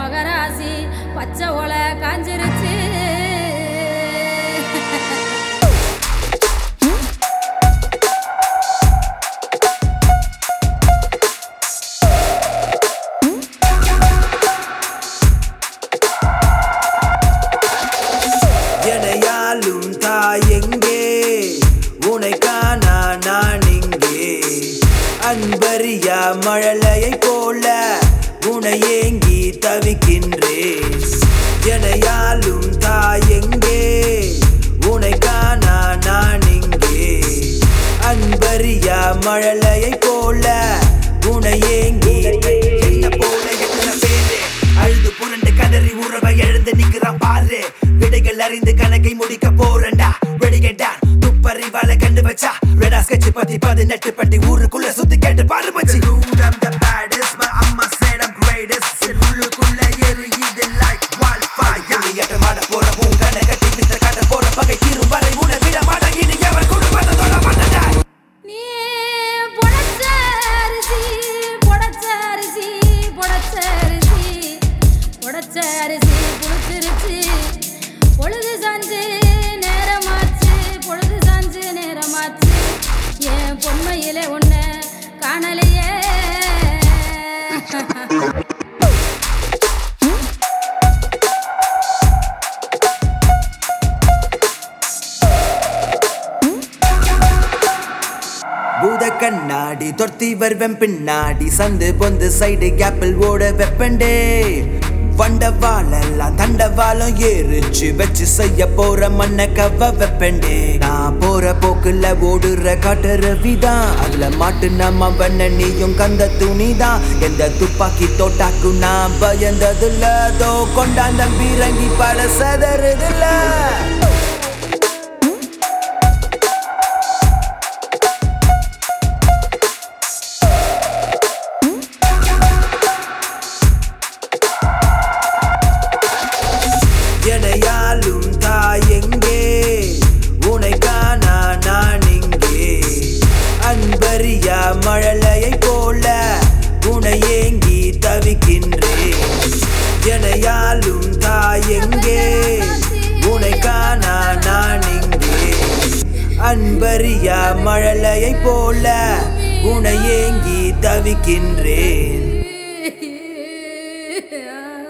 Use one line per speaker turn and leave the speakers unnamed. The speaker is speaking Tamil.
மகராசி பச்சை ஓலை காஞ்சிருச்சு
எனையாலும் தாயெங்கே உனை காணா நான் இங்கே அன்பரியா மழலையை போல உனை ஏங்கி தவிக்கின்றேன் எனையாலும் தாயெங்கே உனை காணா நான் இங்கே அன்பரியா மழலையை போல உனை ஏங்கி என்ன போல எத்தனை பேரு அழுது புரண்டு கதறி உறவை எழுந்து நிக்கிறான் பாரு விடைகள் அறிந்து கணக்கை முடிக்க போறண்டா வெடிகண்டா துப்பறி வலை கண்டு வச்சா ரெடா ஸ்கெட்ச் பத்தி பதினெட்டு பட்டி ஊருக்குள்ள சுத்தி கேட்டு பாரு மச்சி அம்மா said I'm greatest உள்ளுக்குள்ள எரியுது like wildfire எட்ட மாட போற உன் கண்ணை கட்டி வித்த காட்ட போற பகை தீரும் வரை உன்னை விட மாட்டேன் இனி எவன் குடும்பத்தை தொட மாட்டேன்
நீ பொடச்ச அரிசி பொடச்ச அரிசி பொடச்ச அரிசி பொடச்ச அரிசி புளிச்சிருச்சு பொழுது சாஞ்சு நேரமாச்சு பொழுது சாஞ்சு நேரமாச்சு என் பொன்மையிலே ஒன்று காணலையே
பூத கண்ணாடி தொர்த்தி வருவன் பின்னாடி சந்து பொந்து சைடு கேப்பில் ஓட வெப்பண்டே வண்டவாளெல்லாம் தண்டவாளம் ஏறிச்சு வச்சு செய்ய போற மண்ண கவ வெப்பண்டே நான் போற போக்குல ஓடுற காட்டுற விதான் அதுல மாட்டு நம்ம வண்ண நீயும் கந்த துணிதான் எந்த துப்பாக்கி தோட்டாக்கும் நான் பயந்ததுல தோ கொண்டாந்த பீரங்கி பட சதறுதுல எனையாலும் தாயெங்கே உனை காணா நான் இங்கே அன்பரியா மழலையை போல உனை ஏங்கி தவிக்கின்றேன் எனையாலும் தாயெங்கே உனை காணா நான் இங்கே அன்பரியா மழலையை போல உனை ஏங்கி தவிக்கின்றேன்
ஆ